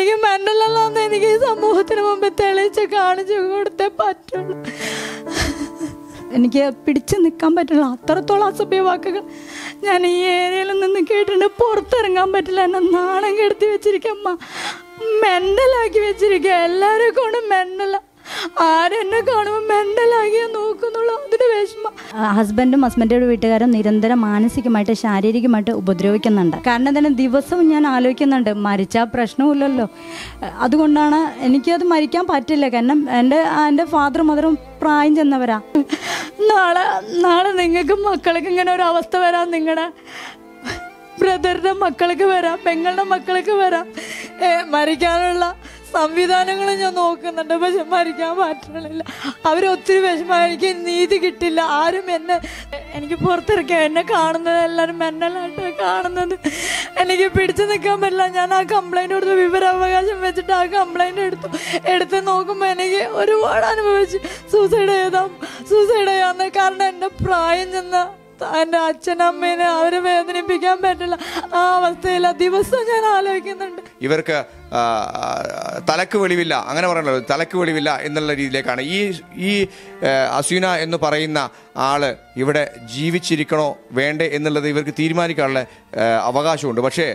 എനിക്ക് മെന്റലല്ലാന്ന് എനിക്ക് ഈ സമൂഹത്തിന് മുമ്പ് തെളിയിച്ച് കാണിച്ചു കൊടുത്തേ പറ്റുള്ളൂ എനിക്ക് പിടിച്ചു നിൽക്കാൻ പറ്റില്ല അത്രത്തോളം അസഭ്യ വാക്കുകൾ ഞാൻ ഈ ഏരിയയിൽ നിന്ന് കേട്ടിട്ടുണ്ട് പുറത്തിറങ്ങാൻ പറ്റില്ല എന്നെ നാണം കെടുത്തി വെച്ചിരിക്കമ്മ മെന്റലാക്കി വെച്ചിരിക്കുക എല്ലാവരെ കൊണ്ടും മെന്റല ആരെന്നെ കാണുമ്പോൾ മെന്റലാക്കിയാ നോക്കുന്നുള്ളൂ അതിന് വിഷമം ഹസ്ബൻഡും ഹസ്ബൻഡിന്റെ വീട്ടുകാരും നിരന്തരം മാനസികമായിട്ട് ശാരീരികമായിട്ട് ഉപദ്രവിക്കുന്നുണ്ട് കാരണം തന്നെ ദിവസവും ഞാൻ ആലോചിക്കുന്നുണ്ട് മരിച്ചാൽ പ്രശ്നമില്ലല്ലോ അതുകൊണ്ടാണ് എനിക്കത് മരിക്കാൻ പറ്റില്ല കാരണം എൻ്റെ എൻ്റെ ഫാദർ മദറും പ്രായം ചെന്നവരാ നാളെ നാളെ നിങ്ങൾക്ക് മക്കൾക്ക് ഇങ്ങനെ ഒരു അവസ്ഥ വരാൻ നിങ്ങളുടെ ബ്രദറിന്റെ മക്കൾക്ക് വരാം പെങ്ങളുടെ മക്കൾക്ക് വരാം ഏ, മരിക്കാനുള്ള സംവിധാനങ്ങൾ ഞാൻ നോക്കുന്നുണ്ട് പക്ഷെ മരിക്കാൻ പറ്റണില്ല അവരൊത്തിരി വിഷമം എനിക്ക് നീതി കിട്ടില്ല ആരും എന്നെ എനിക്ക് പുറത്തിറക്കിയ എന്നെ കാണുന്നത് എല്ലാവരും മെന്നലായിട്ട് കാണുന്നത് എനിക്ക് പിടിച്ചു നിൽക്കാൻ പറ്റില്ല ഞാൻ ആ കംപ്ലൈൻറ്റ് കൊടുത്തു വിവരാവകാശം വെച്ചിട്ട് ആ കംപ്ലൈൻറ്റ് എടുത്തു എടുത്ത് നോക്കുമ്പോൾ എനിക്ക് ഒരുപാട് അനുഭവിച്ചു സൂസൈഡ് ചെയ്താം സൂസൈഡ് ചെയ്യാന്ന് കാരണം എൻ്റെ പ്രായം ചെന്ന എൻ്റെ അച്ഛനമ്മേനെ അവരെ വേദനിപ്പിക്കാൻ പറ്റില്ല ആ അവസ്ഥയില്ല ദിവസം ഞാൻ ആലോചിക്കുന്നുണ്ട് ഇവർക്ക് ആ, തലക്ക് വെളിവില്ല അങ്ങനെ പറയണല്ലോ തലക്ക് വെളിവില്ല എന്നുള്ള രീതിയിലേക്കാണ് ഈ ഈ ആ, അസീന എന്ന് പറയുന്ന ആള് ഇവിടെ ജീവിച്ചിരിക്കണോ വേണ്ടേ എന്നുള്ളത് ഇവർക്ക് തീരുമാനിക്കാനുള്ള ആ, അവകാശമുണ്ട് പക്ഷേ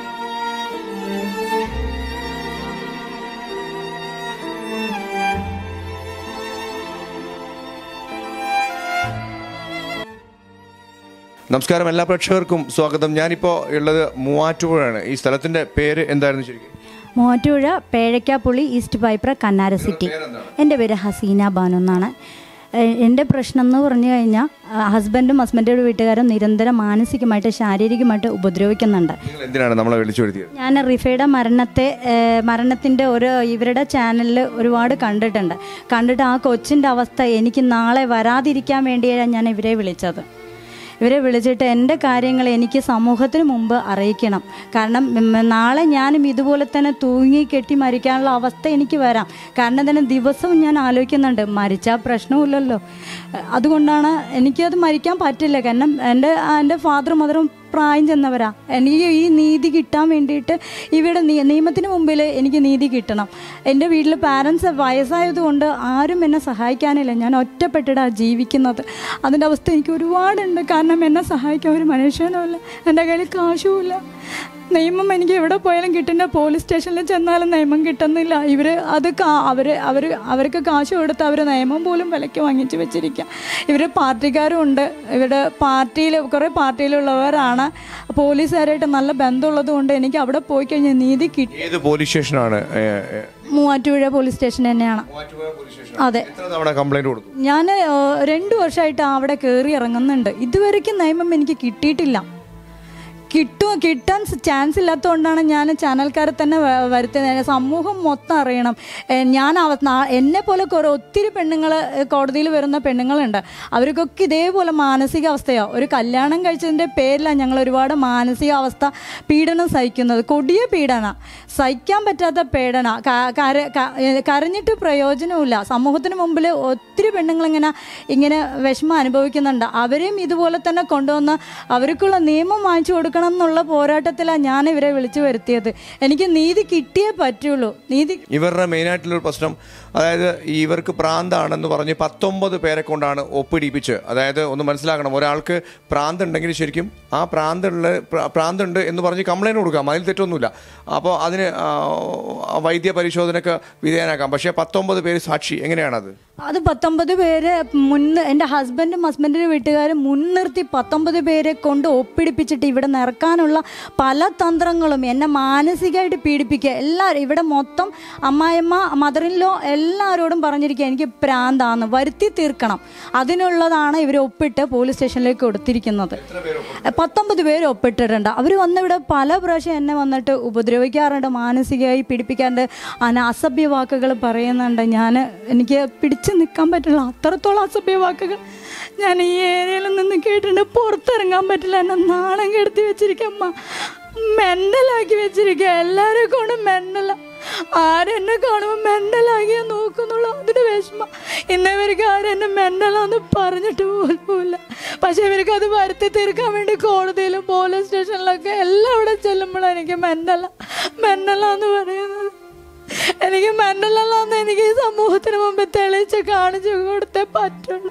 നമസ്കാരം എല്ലാ പ്രേക്ഷകർക്കും സ്വാഗതം ഞാനിപ്പോൾ ഉള്ളത് മൂവാറ്റുപുഴയാണ് ഈ സ്ഥലത്തിന്റെ പേര് എന്തായിരുന്നു ശരിക്കും മൂവാറ്റുപുഴ പേഴയ്ക്കാപ്പുള്ളി ഈസ്റ്റ് പൈപ്ര കന്നാര സിറ്റി എൻ്റെ പേര് ഹസീന ബാനു എന്നാണ് ഏഹ് എൻ്റെ പ്രശ്നം എന്ന് പറഞ്ഞു കഴിഞ്ഞാൽ ഹസ്ബൻഡും ഹസ്ബൻഡിൻ്റെ വീട്ടുകാരും നിരന്തരം മാനസികമായിട്ട് ശാരീരികമായിട്ട് ഉപദ്രവിക്കുന്നുണ്ട് നിങ്ങൾ എന്തിനാണ് നമ്മളെ വിളിച്ചു വരുത്തിയത് ഞാൻ റിഫയുടെ മരണത്തെ ഏഹ് മരണത്തിൻ്റെ ഒരു ഇവരുടെ ചാനലിൽ ഒരുപാട് കണ്ടിട്ടുണ്ട് കണ്ടിട്ട് ആ കൊച്ചിൻ്റെ അവസ്ഥ എനിക്ക് നാളെ വരാതിരിക്കാൻ വേണ്ടിയാണ് ഞാൻ ഇവരെ വിളിച്ചത് ഇവരെ വിളിച്ചിട്ട് എൻ്റെ കാര്യങ്ങൾ എനിക്ക് സമൂഹത്തിന് മുമ്പ് അറിയിക്കണം കാരണം ഉം, നാളെ ഞാനും ഇതുപോലെ തന്നെ തൂങ്ങി കെട്ടി മരിക്കാനുള്ള അവസ്ഥ എനിക്ക് വരാം കാരണം തന്നെ ദിവസവും ഞാൻ ആലോചിക്കുന്നുണ്ട് മരിച്ചാൽ പ്രശ്നമില്ലല്ലോ അതുകൊണ്ടാണ് എനിക്കത് മരിക്കാൻ പറ്റില്ല കാരണം എൻ്റെ എൻ്റെ ഫാദർ മദറും പ്രായം ചെന്നവരാ എനിക്ക് ഈ നീതി കിട്ടാൻ വേണ്ടിയിട്ട് ഇവിടെ നിയ- നിയമത്തിന് മുമ്പിൽ എനിക്ക് നീതി കിട്ടണം എൻ്റെ വീട്ടിൽ പാരൻസ് വയസ്സായതുകൊണ്ട് ആരും എന്നെ സഹായിക്കാനില്ല ഞാൻ ഒറ്റപ്പെട്ടിട്ടാണ് ജീവിക്കുന്നത് അതിൻ്റെ അവസ്ഥ എനിക്ക് ഒരുപാടുണ്ട് കാരണം എന്നെ സഹായിക്കാൻ ഒരു മനുഷ്യനുമില്ല എൻ്റെ കയ്യിൽ കാശുമില്ല നിയമം എനിക്ക് എവിടെ പോയാലും കിട്ടുന്ന പോലീസ് സ്റ്റേഷനിൽ ചെന്നാലും നിയമം കിട്ടുന്നില്ല ഇവർ അത് കാ- അവര് അവർ അവർക്ക് കാശ് കൊടുത്ത് അവർ നിയമം പോലും വിലയ്ക്ക് വാങ്ങിച്ച് വെച്ചിരിക്കുക ഇവർ പാർട്ടിക്കാരും ഉണ്ട് ഇവരുടെ പാർട്ടിയിൽ കുറേ പാർട്ടിയിലുള്ളവരാണ് പോലീസുകാരായിട്ട് നല്ല ബന്ധമുള്ളത് കൊണ്ട് എനിക്ക് അവിടെ പോയി കഴിഞ്ഞാൽ നീതി കിട്ടി ഏത് പോലീസ് സ്റ്റേഷനാണ് ഏ, ഏ, മൂവാറ്റുപുഴ പോലീസ് സ്റ്റേഷൻ തന്നെയാണ് മൂവാറ്റുപുഴ പോലീസ് സ്റ്റേഷൻ അതെ എത്ര തവണ കംപ്ലൈന്റ് കൊടുത്തു ഞാൻ രണ്ട് വർഷമായിട്ട് അവിടെ കയറി ഇറങ്ങുന്നുണ്ട് ഇതുവരെയ്ക്കും നിയമം എനിക്ക് കിട്ടിയിട്ടില്ല കിട്ടും കിട്ടാൻ ചാൻസ് ഇല്ലാത്തതുകൊണ്ടാണ് ഞാൻ ചാനൽക്കാരെ തന്നെ വ- വരുത്തുന്നത് സമൂഹം മൊത്തം അറിയണം ഏ, ഞാൻ അവ- നാ- എന്നെ പോലെ കുറേ ഒത്തിരി പെണ്ണുങ്ങൾ കോടതിയിൽ വരുന്ന പെണ്ണുങ്ങളുണ്ട് അവർക്കൊക്കെ ഇതേപോലെ മാനസികാവസ്ഥയോ ഒരു കല്യാണം കഴിച്ചതിൻ്റെ പേരിലാണ് ഞങ്ങൾ ഒരുപാട് മാനസികാവസ്ഥ പീഡനം സഹിക്കുന്നത് കൊടിയ പീഡന സഹിക്കാൻ പറ്റാത്ത പീഡന ക- കര- ക- ഏ, കരഞ്ഞിട്ട് പ്രയോജനമില്ല സമൂഹത്തിന് മുമ്പിൽ ഒത്തിരി പെണ്ണുങ്ങളിങ്ങനെ ഇങ്ങനെ വിഷമം അനുഭവിക്കുന്നുണ്ട് അവരെയും ഇതുപോലെ തന്നെ കൊണ്ടുവന്ന് അവർക്കുള്ള നിയമം വാങ്ങിച്ചു കൊടുക്കണം എന്നുള്ള പോരാട്ടത്തിലാണ് ഞാൻ ഇവരെ വിളിച്ചു വരുത്തിയത് എനിക്ക് നീതി കിട്ടിയേ പറ്റുള്ളൂ നീതി ഇവരുടെ മെയിനായിട്ടുള്ളൊരു പ്രശ്നം അതായത് ഈ ഇവർക്ക് പ്രാന്താണെന്ന് പറഞ്ഞ് പത്തൊമ്പത് പേരെ കൊണ്ടാണ് ഒപ്പിടിപ്പിച്ച് അതായത് ഒന്ന് മനസ്സിലാക്കണം ഒരാൾക്ക് പ്രാന്ത് ഉണ്ടെങ്കിൽ ശരിക്കും ആ പ്രാന്തുള്ള പ്ര- പ്രാന്തുണ്ട് എന്ന് പറഞ്ഞ് കംപ്ലൈൻറ്റ് കൊടുക്കാം അതിൽ തെറ്റൊന്നുമില്ല അപ്പോൾ അതിന് ആ, വൈദ്യ പരിശോധനയ്ക്ക് വിധേയനാക്കാം പക്ഷേ പത്തൊമ്പത് പേര് സാക്ഷി എങ്ങനെയാണത് അത് പത്തൊമ്പത് പേര് മുന്ന് എൻ്റെ ഹസ്ബൻഡും ഹസ്ബൻഡിൻ്റെ വീട്ടുകാരും മുൻനിർത്തി പത്തൊമ്പത് പേരെ കൊണ്ട് ഒപ്പിടിപ്പിച്ചിട്ട് ഇവിടെ നിറക്കാനുള്ള പല തന്ത്രങ്ങളും എന്നെ മാനസികമായിട്ട് പീഡിപ്പിക്കുക എല്ലാവരും ഇവിടെ മൊത്തം അമ്മായിയമ്മ മദറിൻലോ എല്ലാവരോടും പറഞ്ഞിരിക്കുക എനിക്ക് പ്രാന്താന്ന് വരുത്തി തീർക്കണം അതിനുള്ളതാണ് ഇവർ ഒപ്പിട്ട് പോലീസ് സ്റ്റേഷനിലേക്ക് കൊടുത്തിരിക്കുന്നത് പത്തൊമ്പത് പേര് ഒപ്പിട്ടിട്ടുണ്ട് അവർ വന്നിവിടെ പല പ്രാവശ്യം എന്നെ വന്നിട്ട് ഉപദ്രവിക്കാറുണ്ട് മാനസികമായി പീഡിപ്പിക്കാറുണ്ട് അന അസഭ്യ വാക്കുകൾ പറയുന്നുണ്ട് ഞാൻ എനിക്ക് പിടിച്ചു നിൽക്കാൻ പറ്റില്ല അത്രത്തോളം അസഭ്യ വാക്കുകൾ ഞാൻ ഈ ഏരിയയിൽ നിന്ന് കേട്ടിട്ടുണ്ട് പുറത്തിറങ്ങാൻ പറ്റില്ല എന്നെ നാണം കെടുത്തി വെച്ചിരിക്കമ്മ മെൻ്റലാക്കി വെച്ചിരിക്കുക എല്ലാവരെ കൊണ്ടും മെൻ്റല ആരെന്നെ കാണുമ്പോൾ മെൻ്റലാക്കിയാ നോക്കുന്നുള്ളൂ അതിന് വിഷമം ഇന്നവർക്ക് ആരും എന്നെ മെൻ്റലാന്ന് പറഞ്ഞിട്ട് പോലുമില്ല പക്ഷെ ഇവർക്ക് അത് വരുത്തി തീർക്കാൻ വേണ്ടി കോടതിയിലും പോലീസ് സ്റ്റേഷനിലൊക്കെ എല്ലാം ഇവിടെ ചെല്ലുമ്പോഴാണ് എനിക്ക് മെൻ്റല മെൻ്റല എന്ന് പറയുന്നത് മെന്റലല്ലാന്ന് എനിക്ക് ഈ സമൂഹത്തിന് മുമ്പ് തെളിയിച്ച് കാണിച്ചു കൊടുത്തേ പറ്റുള്ളൂ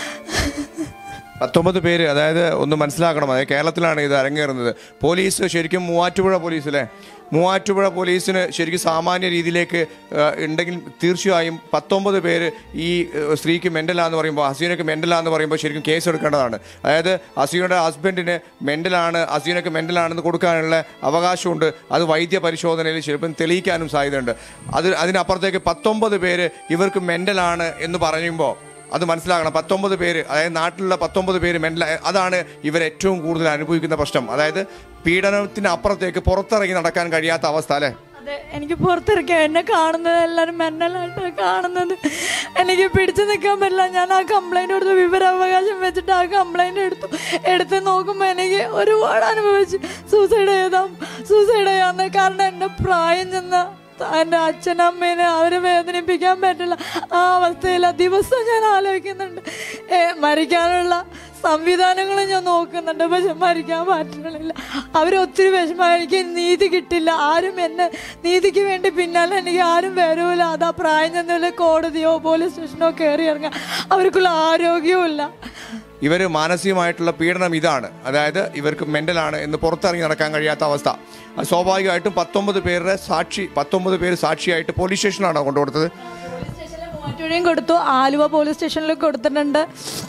പത്തൊമ്പത് പേര് അതായത് ഒന്ന് മനസ്സിലാക്കണം അതായത് കേരളത്തിലാണ് ഇത് അരങ്ങേറുന്നത് പോലീസ് ശരിക്കും മൂവാറ്റുപുഴ പോലീസ് അല്ലേ മൂവാറ്റുപുഴ പോലീസിന് ശരിക്കും സാമാന്യ രീതിയിലേക്ക് ആ, ഉണ്ടെങ്കിൽ തീർച്ചയായും പത്തൊമ്പത് പേര് ഈ ആ, സ്ത്രീക്ക് മെൻ്റലാന്ന് പറയുമ്പോൾ ഹസീനക്ക് മെൻ്റലാന്ന് പറയുമ്പോൾ ശരിക്കും കേസ് എടുക്കേണ്ടതാണ് അതായത് ഹസീനയുടെ ഹസ്ബൻഡിന് മെൻ്റലാണ് ഹസീനക്ക് മെൻ്റലാണെന്ന് കൊടുക്കാനുള്ള അവകാശമുണ്ട് അത് വൈദ്യ പരിശോധനയിൽ ചിലപ്പം തെളിയിക്കാനും സാധ്യതയുണ്ട് അത് അതിനപ്പുറത്തേക്ക് പത്തൊമ്പത് പേര് ഇവർക്ക് മെൻ്റലാണ് എന്ന് പറയുമ്പോൾ അത് മനസ്സിലാക്കണം പത്തൊമ്പത് പേര് അതായത് നാട്ടിലുള്ള പത്തൊമ്പത് പേര് മെന്റൽ അതാണ് ഇവർ ഏറ്റവും കൂടുതൽ അനുഭവിക്കുന്ന പ്രശ്നം അതായത് പീഡനത്തിന് അപ്പുറത്തേക്ക് പുറത്തിറങ്ങി നടക്കാൻ കഴിയാത്ത അവസ്ഥ അല്ലേ അതെ എനിക്ക് പുറത്തിറക്കാം എന്നെ കാണുന്നത് എല്ലാവരും മെന്നലായിട്ടാണ് കാണുന്നത് എനിക്ക് പിടിച്ചു നിൽക്കാൻ പറ്റില്ല ഞാൻ ആ കംപ്ലൈന്റ് കൊടുത്തു വിവരാവകാശം വെച്ചിട്ട് ആ കംപ്ലൈന്റ് എടുത്തു എടുത്ത് നോക്കുമ്പോൾ എനിക്ക് ഒരുപാട് അനുഭവിച്ചു സൂസൈഡ് ചെയ്താം സൂസൈഡ് ചെയ്യാന്ന് കാരണം എൻ്റെ പ്രായം ചെന്ന എൻ്റെ അച്ഛനമ്മേനെ അവരെ വേദനിപ്പിക്കാൻ പറ്റില്ല ആ അവസ്ഥയില്ല ദിവസം ഞാൻ ആലോചിക്കുന്നുണ്ട് ഏ, മരിക്കാനുള്ള സംവിധാനങ്ങൾ ഞാൻ നോക്കുന്നുണ്ട് പക്ഷെ മരിക്കാൻ പറ്റണില്ല അവരൊത്തിരി വിഷമം എനിക്ക് നീതി കിട്ടില്ല ആരും എന്നെ നീതിക്ക് വേണ്ടി പിന്നാലെ എനിക്ക് ആരും വരൂല അതാ പ്രായം ചെന്നില്ല കോടതിയോ പോലീസ് സ്റ്റേഷനോ കയറി ഇറങ്ങാൻ അവർക്കുള്ള ആരോഗ്യവും ഇല്ല ഇവർ മാനസികമായിട്ടുള്ള പീഡനം ഇതാണ് അതായത് ഇവർക്ക് മെന്റലാണ് എന്ന് പുറത്തിറങ്ങി നടക്കാൻ കഴിയാത്ത അവസ്ഥ അത് സ്വാഭാവികമായിട്ടും പത്തൊമ്പത് പേരുടെ സാക്ഷി പത്തൊമ്പത് പേര് സാക്ഷിയായിട്ട് പോലീസ് സ്റ്റേഷനിലാണോ കൊണ്ടുകൊടുത്തത് പോലീസ് സ്റ്റേഷനിൽ മൂവാറ്റുപുഴയും കൊടുത്തു ആലുവ പോലീസ് സ്റ്റേഷനിൽ കൊടുത്തിട്ടുണ്ട്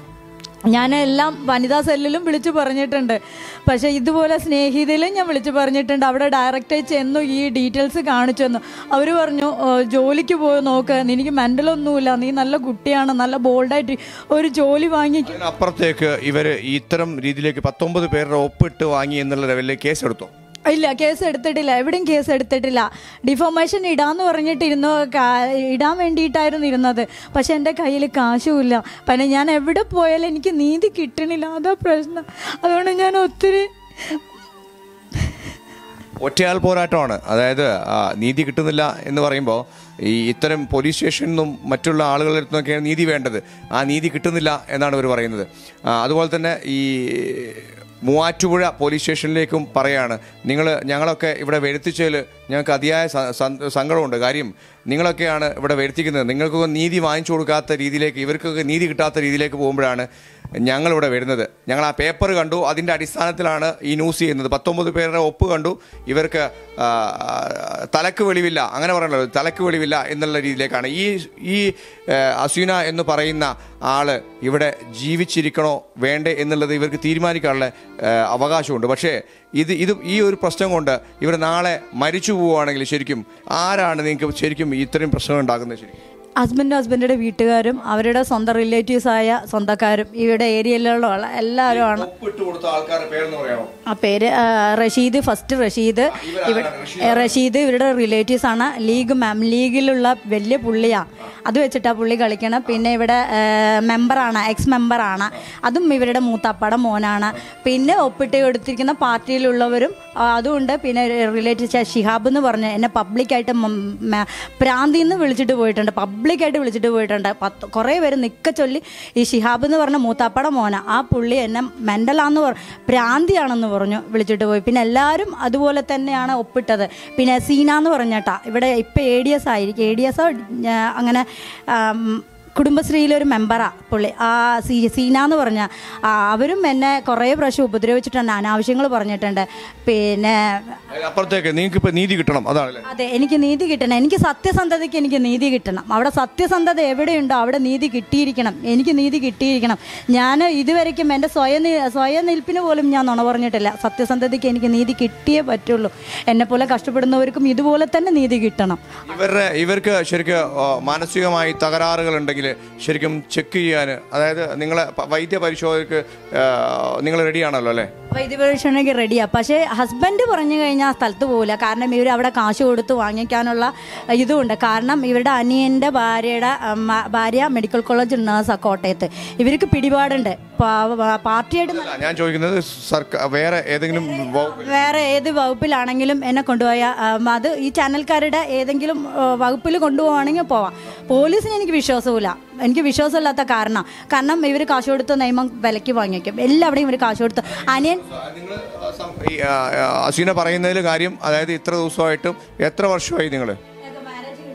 ഞാൻ എല്ലാം വനിതാ സെല്ലിലും വിളിച്ചു പറഞ്ഞിട്ടുണ്ട് പക്ഷേ ഇതുപോലെ സ്നേഹിതയിലും ഞാൻ വിളിച്ചു പറഞ്ഞിട്ടുണ്ട് അവിടെ ഡയറക്റ്റായി ചെന്നു ഈ ഡീറ്റെയിൽസ് കാണിച്ചു തന്നു അവർ പറഞ്ഞു "ഓ, ജോലിക്ക് പോയി നോക്ക് നിനക്ക് മെൻ്റലൊന്നുമില്ല നീ നല്ല കുട്ടിയാണ് നല്ല ബോൾഡായിട്ട് ഒരു ജോലി വാങ്ങിക്കും അതിനപ്പുറത്തേക്ക് ഇവർ ഇത്തരം രീതിയിലേക്ക് പത്തൊമ്പത് പേരുടെ ഒപ്പിട്ട് വാങ്ങി എന്നുള്ള ലെവലിൽ കേസെടുത്തു ഇല്ല കേസ് എടുത്തിട്ടില്ല എവിടെയും കേസ് എടുത്തിട്ടില്ല ഡിഫോമേഷൻ ഇടാന്ന് പറഞ്ഞിട്ടിരുന്നു കാ- ഇടാൻ വേണ്ടിയിട്ടായിരുന്നു ഇരുന്നത് പക്ഷെ എൻ്റെ കയ്യിൽ കാശുമില്ല പിന്നെ ഞാൻ എവിടെ പോയാലും എനിക്ക് നീതി കിട്ടണില്ല അതാ പ്രശ്നം അതുകൊണ്ട് ഞാൻ ഒത്തിരി ഒറ്റയാൾ പോരാട്ടമാണ് അതായത് ആ, നീതി കിട്ടുന്നില്ല എന്ന് പറയുമ്പോൾ ഈ ഇത്തരം പോലീസ് സ്റ്റേഷനിൽ നിന്നും മറ്റുള്ള ആളുകളുടെ അടുത്ത് നിന്നൊക്കെയാണ് നീതി വേണ്ടത് ആ നീതി കിട്ടുന്നില്ല എന്നാണ് ഇവർ പറയുന്നത് ആ, അതുപോലെ തന്നെ ഈ മൂവാറ്റുപുഴ പോലീസ് സ്റ്റേഷനിലേക്കും പറയാണ് നിങ്ങൾ ഞങ്ങളൊക്കെ ഇവിടെ വരുത്തിച്ചതിൽ ഞങ്ങൾക്ക് അതിയായ സ- സ- സങ്കടമുണ്ട് കാര്യം നിങ്ങളൊക്കെയാണ് ഇവിടെ വരുത്തിക്കുന്നത് നിങ്ങൾക്കൊക്കെ നീതി വാങ്ങിച്ചു കൊടുക്കാത്ത രീതിയിലേക്ക് ഇവർക്കൊക്കെ നീതി കിട്ടാത്ത രീതിയിലേക്ക് പോകുമ്പോഴാണ് ഞങ്ങളിവിടെ വരുന്നത് ഞങ്ങൾ ആ പേപ്പർ കണ്ടു അതിൻ്റെ അടിസ്ഥാനത്തിലാണ് ഈ ന്യൂസ് ചെയ്യുന്നത് പത്തൊമ്പത് പേരുടെ ഒപ്പ് കണ്ടു ഇവർക്ക് ആ, തലക്ക് വെളിവില്ല അങ്ങനെ പറയണല്ലോ തലക്ക് വെളിവില്ല എന്നുള്ള രീതിയിലേക്കാണ് ഈ ഈ ആ, അസീന എന്ന് പറയുന്ന ആള് ഇവിടെ ജീവിച്ചിരിക്കണോ വേണ്ടേ എന്നുള്ളത് ഇവർക്ക് തീരുമാനിക്കാനുള്ള ആ, അവകാശമുണ്ട് പക്ഷേ ഇത് ഇത് ഈ ഒരു പ്രശ്നം കൊണ്ട് ഇവർ നാളെ മരിച്ചു പോവുകയാണെങ്കിൽ ശരിക്കും ആരാണ് നിങ്ങൾക്ക് ശരിക്കും ഇത്രയും പ്രശ്നങ്ങൾ ഉണ്ടാക്കുന്നത് ശരിക്കും ഹസ്ബൻഡും ഹസ്ബൻഡിൻ്റെ വീട്ടുകാരും അവരുടെ സ്വന്തം റിലേറ്റീവ്സ് ആയ സ്വന്തക്കാരും ഇവിടെ ഏരിയയിലുള്ള എല്ലാവരും ആണ് ഒപ്പിട്ട് കൊടുത്ത ആൾക്കാരുടെ പേരെന്ന് പറയാമോ ആ പേര് ആ, റഷീദ് ഫസ്റ്റ് റഷീദ് ഇവിടെ റഷീദ് ഇവരുടെ റിലേറ്റീവ്സ് ആണ് ലീഗ് മാം ലീഗിലുള്ള വലിയ പുള്ളിയാണ് അത് വെച്ചിട്ടാണ് പുള്ളി കളിക്കണം പിന്നെ ഇവിടെ മെമ്പറാണ് എക്സ് മെമ്പറാണ് അതും ഇവരുടെ മൂത്താപ്പയുടെ മോനാണ് പിന്നെ ഒപ്പിട്ട് കൊടുത്തിരിക്കുന്ന പാർട്ടിയിലുള്ളവരും ആ, അതുമുണ്ട് പിന്നെ റിലേറ്റീവ് ഷിഹാബ് എന്ന് പറഞ്ഞ് എന്നെ പബ്ലിക്കായിട്ട് പ്രാന്തിന്ന് വിളിച്ചിട്ട് പോയിട്ടുണ്ട് പബ്ലിക്കായിട്ട് വിളിച്ചിട്ട് പോയിട്ടുണ്ട് പത്ത് കുറേ പേര് നിക്ക ചൊല്ലി ഈ ഷിഹാബ് എന്ന് പറഞ്ഞ മൂത്താപ്പയുടെ മോന ആ പുള്ളി എന്നെ മെൻ്റലാന്ന് പറ പ്രാന്തിയാണെന്ന് പറഞ്ഞു വിളിച്ചിട്ട് പോയി പിന്നെ എല്ലാവരും അതുപോലെ തന്നെയാണ് ഒപ്പിട്ടത് പിന്നെ സീന എന്ന് പറഞ്ഞേട്ടാ ഇവിടെ ഇപ്പം എ ഡി എസ് ആയിരിക്കും എ ഡി എസ് അങ്ങനെ ആം, കുടുംബശ്രീയിലെ ഒരു മെമ്പറാ പുള്ളി ആ സീ സീന എന്ന് പറഞ്ഞ ആ, അവരും എന്നെ കുറേ പ്രാവശ്യം ഉപദ്രവിച്ചിട്ടുണ്ട് അനാവശ്യങ്ങൾ പറഞ്ഞിട്ടുണ്ട് പിന്നെ അപ്പുറത്തേക്ക് നിങ്ങൾക്ക് ഇപ്പൊ നീതി കിട്ടണം അതാണല്ലേ അതെ എനിക്ക് നീതി കിട്ടണം എനിക്ക് സത്യസന്ധതയ്ക്ക് എനിക്ക് നീതി കിട്ടണം അവിടെ സത്യസന്ധത എവിടെയുണ്ടോ അവിടെ നീതി കിട്ടിയിരിക്കണം എനിക്ക് നീതി കിട്ടിയിരിക്കണം ഞാൻ ഇതുവരയ്ക്കും എൻ്റെ സ്വയം നി- സ്വയം നിൽപ്പിന് പോലും ഞാൻ നുണ പറഞ്ഞിട്ടില്ല സത്യസന്ധതയ്ക്ക് എനിക്ക് നീതി കിട്ടിയേ പറ്റുള്ളൂ എന്നെ പോലെ കഷ്ടപ്പെടുന്നവർക്കും ഇതുപോലെ തന്നെ നീതി കിട്ടണം ഇവരുടെ ഇവർക്ക് ശരിക്കും ആ, മാനസികമായി തകരാറുകൾ ഉണ്ടെങ്കിൽ ശരിക്കും ചെക്ക് ചെയ്യാൻ അതായത് നിങ്ങളെ പ- വൈദ്യ പരിശോധനയ്ക്ക് നിങ്ങൾ റെഡിയാണല്ലോ അല്ലേ വൈദ്യപരീക്ഷണയ്ക്ക് റെഡിയാ പക്ഷേ ഹസ്ബൻഡ് പറഞ്ഞു കഴിഞ്ഞാൽ ആ സ്ഥലത്ത് പോകില്ല കാരണം ഇവർ അവിടെ കാശ് കൊടുത്ത് വാങ്ങിക്കാനുള്ള ഇതുമുണ്ട് കാരണം ഇവരുടെ അനിയൻ്റെ ഭാര്യയുടെ അമ്മ, ഭാര്യ മെഡിക്കൽ കോളേജ് നഴ്സാണ് കോട്ടയത്ത് ഇവർക്ക് പിടിപാടുണ്ട് പാ- പാ- പാർട്ടിയായിട്ട് അല്ല, ഞാൻ ചോദിക്കുന്നത് സർക്കാർ വേറെ ഏതെങ്കിലും വകുപ്പിൽ വേറെ ഏത് വകുപ്പിലാണെങ്കിലും എന്നെ കൊണ്ടുപോയ അത് ഈ ചാനൽക്കാരുടെ ഏതെങ്കിലും വകുപ്പിൽ കൊണ്ടുപോവാണെങ്കിൽ പോവാം പോലീസിന് എനിക്ക് വിശ്വാസമില്ല എനിക്ക് വിശ്വാസമില്ലാത്ത കാരണം കാരണം ഇവർ കാശ് കൊടുത്ത് നിയമം വിലയ്ക്ക് വാങ്ങിക്കും എല്ലാവിടെയും ഇവർ കാശ് കൊടുത്ത് അനിയൻ നിങ്ങൾ ഈ ആ, ആ, അസീന പറയുന്നതിൽ കാര്യം അതായത് ഇത്ര ദിവസമായിട്ടും എത്ര വർഷമായി നിങ്ങൾ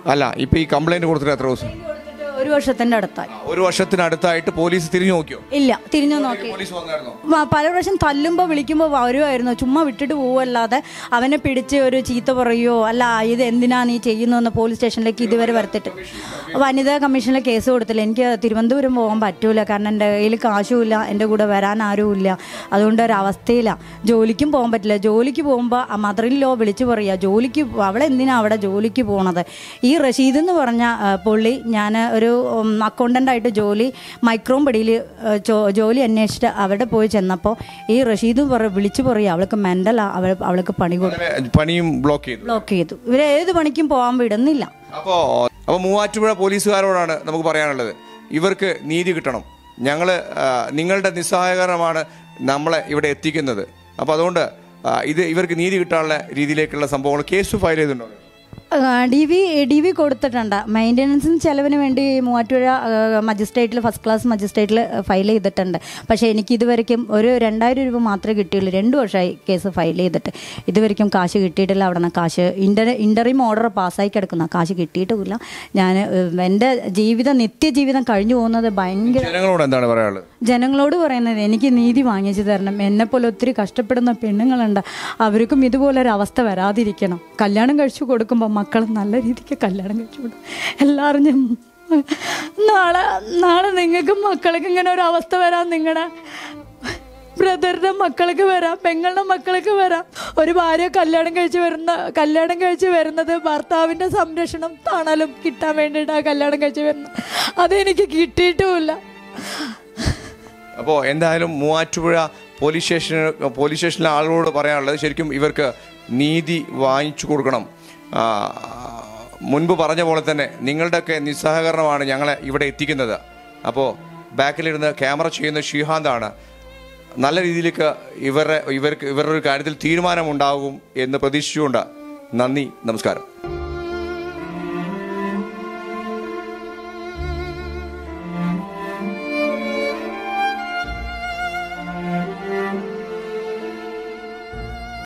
അല്ല ഇപ്പൊ ഈ കംപ്ലൈന്റ് കൊടുത്തിട്ട് എത്ര ദിവസം കൊടുത്തിട്ട് ഒരു വർഷത്തിന്റെ അടുത്തായി ഒരു വർഷത്തിനടുത്തായിട്ട് പോലീസ് തിരിഞ്ഞു നോക്കിയോ ഇല്ല തിരിഞ്ഞു നോക്കി പോലീസ് വന്നായിരുന്നോ വ- പല പ്രാവശ്യം തല്ലുമ്പോൾ വിളിക്കുമ്പോൾ വരുമായിരുന്നു ചുമ്മാ വിട്ടിട്ട് പോവല്ലാതെ അവനെ പിടിച്ച് ഒരു ചീത്ത പറയുകയോ അല്ല ഇത് എന്തിനാ നീ ചെയ്യുന്നതെന്ന് പോലീസ് സ്റ്റേഷനിലേക്ക് ഇതുവരെ വരുത്തിട്ട് വനിതാ കമ്മീഷനിൽ കേസ് കൊടുത്തില്ല എനിക്ക് തിരുവനന്തപുരം പോകാൻ പറ്റൂല കാരണം എൻ്റെ കയ്യിൽ കാശുമില്ല എൻ്റെ കൂടെ വരാൻ ആരുമില്ല അതുകൊണ്ട് ഒരു അവസ്ഥയിലാണ് ജോലിക്കും പോകാൻ പറ്റില്ല ജോലിക്ക് പോകുമ്പോൾ മദറിൻ ലോ വിളിച്ചു പറയുക ജോലിക്ക് പോ- അവളെന്തിനാ അവിടെ ജോലിക്ക് പോണത് ഈ റഷീദ് എന്ന് പറഞ്ഞ ആ, പുള്ളി ഞാൻ ഒരു അക്കൗണ്ടൻ്റ് ആയിട്ട് ജോലി മൈക്രോംപടിയിൽ ജോലി അന്വേഷിച്ചിട്ട് അവിടെ പോയി ചെന്നപ്പോൾ ഈ റഷീദ് പറ വിളിച്ചു പറയുക അവൾക്ക് മെൻ്റലാ അവൾ അവൾക്ക് പണി കൊടുക്കും അങ്ങനെ പണിയും ബ്ലോക്ക് ചെയ്തു ബ്ലോക്ക് ചെയ്തു ഇവരെ ഏത് പണിക്കും പോകാൻ വിടുന്നില്ല അപ്പോ അപ്പൊ മൂവാറ്റുപുഴ പോലീസുകാരോടാണ് നമുക്ക് പറയാനുള്ളത് ഇവർക്ക് നീതി കിട്ടണം ഞങ്ങള് ആ, നിങ്ങളുടെ നിസ്സഹായകരമാണ് നമ്മളെ ഇവിടെ എത്തിക്കുന്നത് അപ്പൊ അതുകൊണ്ട് ആ, ഇത് ഇവർക്ക് നീതി കിട്ടാനുള്ള രീതിയിലേക്കുള്ള സംഭവങ്ങൾ കേസ് ഫയൽ ചെയ്തിട്ടുണ്ടോ ഡി വി ഡി വി കൊടുത്തിട്ടുണ്ട് മെയിൻ്റനൻസിന് ചെലവിന് വേണ്ടി മൂവാറ്റുപുഴ മജിസ്ട്രേറ്റിൽ ഫസ്റ്റ് ക്ലാസ് മജിസ്ട്രേറ്റിൽ ഫയൽ ചെയ്തിട്ടുണ്ട് പക്ഷേ എനിക്ക് ഇതുവരെയ്ക്കും ഒരു രണ്ടായിരം രൂപ മാത്രമേ കിട്ടിയുള്ളൂ രണ്ട് വർഷമായി കേസ് ഫയൽ ചെയ്തിട്ട് ഇതുവരെയ്ക്കും കാശ് കിട്ടിയിട്ടില്ല അവിടെ നിന്ന് കാശ് ഇൻ്റർ ഇൻ്ററിം ഓർഡർ പാസ്സായി കിടക്കുന്ന കാശ് കിട്ടിയിട്ടുമില്ല ഞാൻ എൻ്റെ ജീവിതം നിത്യജീവിതം കഴിഞ്ഞു പോകുന്നത് ഭയങ്കര ജനങ്ങളോട് എന്താണ് പറയാനുള്ളത് ജനങ്ങളോട് പറയുന്നത് എനിക്ക് നീതി വാങ്ങിച്ചു തരണം എന്നെപ്പോലെ ഒത്തിരി കഷ്ടപ്പെടുന്ന പെണ്ണുങ്ങളുണ്ട് അവർക്കും ഇതുപോലൊരു അവസ്ഥ വരാതിരിക്കണം കല്യാണം കഴിച്ചു കൊടുക്കുമ്പോൾ മക്കൾ നല്ല രീതിക്ക് കല്യാണം കഴിച്ചു കൊടുക്കും എല്ലാവരും ഞാൻ നാളെ നാളെ നിങ്ങൾക്ക് മക്കൾക്ക് ഇങ്ങനെ ഒരു അവസ്ഥ വരാൻ നിങ്ങളുടെ ബ്രദറിന്റെ മക്കൾക്ക് വരാം പെങ്ങളുടെ മക്കൾക്ക് വരാം ഒരു ഭാര്യ കല്യാണം കഴിച്ച് വരുന്ന കല്യാണം കഴിച്ച് വരുന്നത് ഭർത്താവിന്റെ സംരക്ഷണം തണലും കിട്ടാൻ വേണ്ടിയിട്ടാണ് കല്യാണം കഴിച്ച് വരുന്നത് അതെനിക്ക് കിട്ടിയിട്ടുമില്ല അപ്പോൾ എന്തായാലും മൂവാറ്റുപുഴ പോലീസ് സ്റ്റേഷൻ പോലീസ് സ്റ്റേഷനിലെ ആളുകളോട് പറയാനുള്ളത് ശരിക്കും ഇവർക്ക് നീതി വാങ്ങിച്ചു കൊടുക്കണം ആ, മുൻപ് പറഞ്ഞ പോലെ തന്നെ നിങ്ങളുടെയൊക്കെ നിസ്സഹകരണമാണ് ഞങ്ങളെ ഇവിടെ എത്തിക്കുന്നത് അപ്പോൾ ബാക്കിലിരുന്ന് ക്യാമറ ചെയ്യുന്ന ഷീഹാന്താണ് നല്ല രീതിയിലേക്ക് ഇവരുടെ ഇവർക്ക് ഇവരുടെ ഒരു കാര്യത്തിൽ തീരുമാനമുണ്ടാകും എന്ന് പ്രതീക്ഷിച്ചുകൊണ്ട് നന്ദി നമസ്കാരം